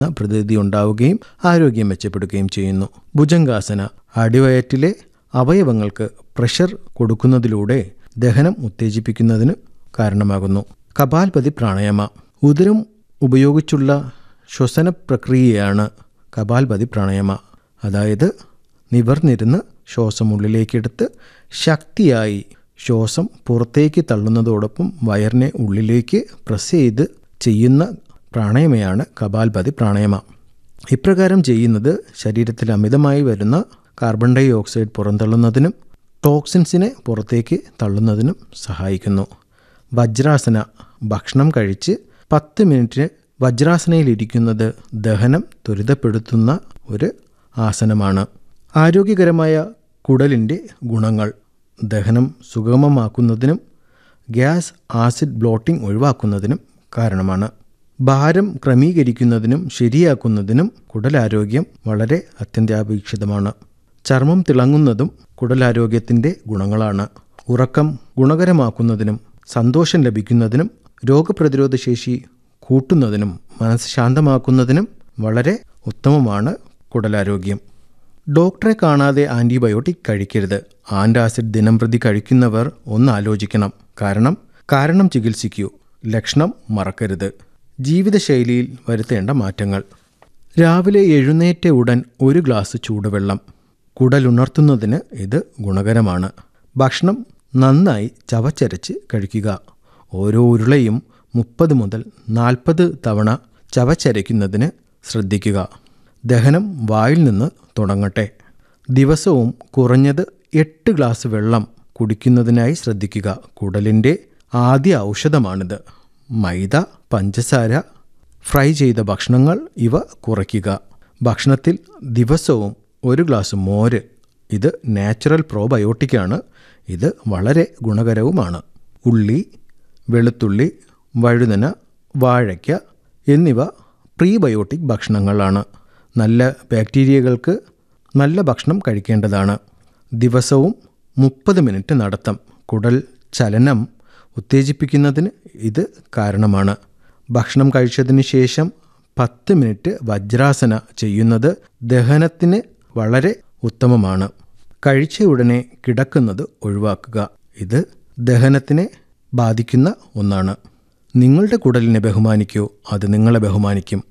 പ്രതീതി ഉണ്ടാവുകയും ആരോഗ്യം മെച്ചപ്പെടുകയും ചെയ്യുന്നു ഭുജംഗാസന അടിവയറ്റിലെ അവയവങ്ങൾക്ക് പ്രഷർ കൊടുക്കുന്നതിലൂടെ ദഹനം ഉത്തേജിപ്പിക്കുന്നതിന് കാരണമാകുന്നു കപാൽപതി പ്രാണായാമ ഉദരം ഉപയോഗിച്ചുള്ള ശ്വസന പ്രക്രിയയാണ് കപാൽപതി പ്രാണായാമ അതായത് നിവർന്നിരുന്ന് ശ്വാസം ഉള്ളിലേക്കെടുത്ത് ശക്തിയായി ശ്വാസം പുറത്തേക്ക് തള്ളുന്നതോടൊപ്പം വയറിനെ ഉള്ളിലേക്ക് പ്രസ് ചെയ്ത് ചെയ്യുന്ന പ്രാണായാമയാണ് കപാൽപതി പ്രാണായാമ ഇപ്രകാരം ചെയ്യുന്നത് ശരീരത്തിൽ അമിതമായി വരുന്ന കാർബൺ ഡൈ ഓക്സൈഡ് പുറന്തള്ളുന്നതിനും ടോക്സിൻസിനെ പുറത്തേക്ക് തള്ളുന്നതിനും സഹായിക്കുന്നു വജ്രാസന ഭക്ഷണം കഴിച്ച് പത്ത് മിനിറ്റ് വജ്രാസനയിലിരിക്കുന്നത് ദഹനം ത്വരിതപ്പെടുത്തുന്ന ഒരു ആസനമാണ് ആരോഗ്യകരമായ കുടലിൻ്റെ ഗുണങ്ങൾ ദഹനം സുഗമമാക്കുന്നതിനും ഗ്യാസ് ആസിഡ് ബ്ലോട്ടിംഗ് ഒഴിവാക്കുന്നതിനും കാരണമാണ് ഭാരം ക്രമീകരിക്കുന്നതിനും ശരിയാക്കുന്നതിനും കുടലാരോഗ്യം വളരെ അത്യന്താപേക്ഷിതമാണ് ചർമ്മം തിളങ്ങുന്നതും കുടലാരോഗ്യത്തിൻ്റെ ഗുണങ്ങളാണ് ഉറക്കം ഗുണകരമാക്കുന്നതിനും സന്തോഷം ലഭിക്കുന്നതിനും രോഗപ്രതിരോധ ശേഷി കൂട്ടുന്നതിനും മനസ്സ് ശാന്തമാക്കുന്നതിനും വളരെ ഉത്തമമാണ് കുടലാരോഗ്യം ഡോക്ടറെ കാണാതെ ആൻറ്റിബയോട്ടിക് കഴിക്കരുത് ആൻറ്റാസിഡ് ദിനം പ്രതി കഴിക്കുന്നവർ ഒന്ന് ആലോചിക്കണം കാരണം കാരണം ചികിത്സിക്കൂ ലക്ഷണം മറക്കരുത് ജീവിതശൈലിയിൽ വരുത്തേണ്ട മാറ്റങ്ങൾ രാവിലെ എഴുന്നേറ്റ ഉടൻ ഒരു ഗ്ലാസ് ചൂടുവെള്ളം കുടലുണർത്തുന്നതിന് ഇത് ഗുണകരമാണ് ഭക്ഷണം നന്നായി ചവച്ചരച്ച് കഴിക്കുക ഓരോ ഉരുളയും മുപ്പത് മുതൽ നാൽപ്പത് തവണ ചവച്ചരയ്ക്കുന്നതിന് ശ്രദ്ധിക്കുക ദഹനം വായിൽ നിന്ന് തുടങ്ങട്ടെ ദിവസവും കുറഞ്ഞത് എട്ട് ഗ്ലാസ് വെള്ളം കുടിക്കുന്നതിനായി ശ്രദ്ധിക്കുക കുടലിൻ്റെ ആദ്യ ഔഷധമാണിത് മൈദ പഞ്ചസാര ഫ്രൈ ചെയ്ത ഭക്ഷണങ്ങൾ ഇവ കുറയ്ക്കുക ഭക്ഷണത്തിൽ ദിവസവും ഒരു ഗ്ലാസ് മോര് ഇത് നാച്ചുറൽ പ്രോബയോട്ടിക്കാണ് ഇത് വളരെ ഗുണകരവുമാണ് ഉള്ളി വെളുത്തുള്ളി വഴുതന വാഴയ്ക്ക എന്നിവ പ്രീബയോട്ടിക് ഭക്ഷണങ്ങളാണ് നല്ല ബാക്ടീരിയകൾക്ക് നല്ല ഭക്ഷണം കഴിക്കേണ്ടതാണ് ദിവസവും മുപ്പത് മിനിറ്റ് നടത്തം കുടൽ ചലനം ഉത്തേജിപ്പിക്കുന്നതിന് ഇത് കാരണമാണ് ഭക്ഷണം കഴിച്ചതിന് ശേഷം പത്ത് മിനിറ്റ് വജ്രാസന ചെയ്യുന്നത് ദഹനത്തിന് വളരെ ഉത്തമമാണ് കഴിച്ച ഉടനെ കിടക്കുന്നത് ഒഴിവാക്കുക ഇത് ദഹനത്തിനെ ബാധിക്കുന്ന ഒന്നാണ് നിങ്ങളുടെ കുടലിനെ ബഹുമാനിക്കൂ അത് നിങ്ങളെ ബഹുമാനിക്കും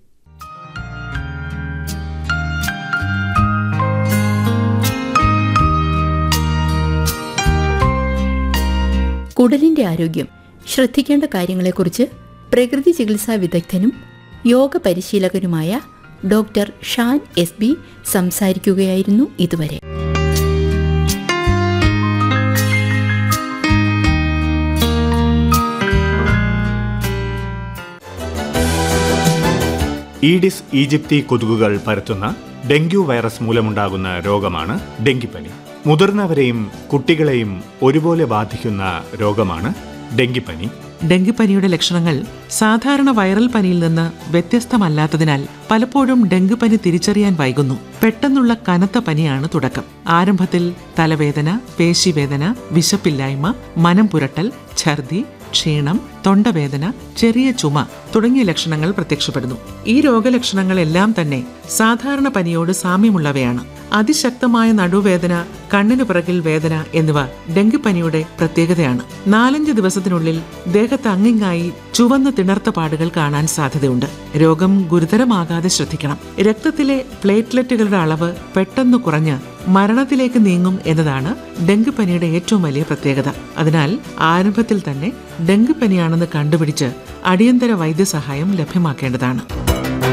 കുടലിന്റെ ആരോഗ്യം ശ്രദ്ധിക്കേണ്ട കാര്യങ്ങളെക്കുറിച്ച് പ്രകൃതി ചികിത്സാ വിദഗ്ധനും യോഗ പരിശീലകനുമായ ഡോക്ടർ ഷാൻ എസ് ബി സംസാരിക്കുകയായിരുന്നു ഇതുവരെ ഈഡിസ് ഈജിപ്തി കൊതുകുകൾ പരത്തുന്ന ഡെങ്കു വൈറസ് മൂലമുണ്ടാകുന്ന രോഗമാണ് ഡെങ്കിപ്പനി മുതിർന്നവരെയും കുട്ടികളെയും ഒരുപോലെ ബാധിക്കുന്ന രോഗമാണ് ഡെങ്കിപ്പനി ഡെങ്കിപ്പനിയുടെ ലക്ഷണങ്ങൾ സാധാരണ വൈറൽ പനിയിൽ നിന്ന് വ്യത്യസ്തമല്ലാത്തതിനാൽ പലപ്പോഴും ഡെങ്കിപ്പനി തിരിച്ചറിയാൻ വൈകുന്നു പെട്ടെന്നുള്ള കനത്ത പനിയാണ് തുടക്കം ആരംഭത്തിൽ തലവേദന പേശിവേദന വിശപ്പില്ലായ്മ മനം പുരട്ടൽ ഛർദി ക്ഷീണം തൊണ്ടവേദന ചെറിയ ചുമ തുടങ്ങിയ ലക്ഷണങ്ങൾ പ്രത്യക്ഷപ്പെടുന്നു ഈ രോഗലക്ഷണങ്ങളെല്ലാം തന്നെ സാധാരണ പനിയോട് സാമ്യമുള്ളവയാണ് അതിശക്തമായ നടുവേദന കണ്ണിനു പിറകിൽ വേദന എന്നിവ ഡെങ്കിപ്പനിയുടെ പ്രത്യേകതയാണ് നാലഞ്ച് ദിവസത്തിനുള്ളിൽ ദേഹത്ത് അങ്ങിങ്ങായി ചുവന്ന് തിണർത്ത പാടുകൾ കാണാൻ സാധ്യതയുണ്ട് രോഗം ഗുരുതരമാകാതെ ശ്രദ്ധിക്കണം രക്തത്തിലെ പ്ലേറ്റ്ലെറ്റുകളുടെ അളവ് പെട്ടെന്ന് കുറഞ്ഞ് മരണത്തിലേക്ക് നീങ്ങും എന്നതാണ് ഡെങ്കിപ്പനിയുടെ ഏറ്റവും വലിയ പ്രത്യേകത അതിനാൽ ആരംഭത്തിൽ തന്നെ ഡെങ്കിപ്പനിയാണെന്ന് കണ്ടുപിടിച്ച് അടിയന്തര വൈദ്യസഹായം ലഭ്യമാക്കേണ്ടതാണ്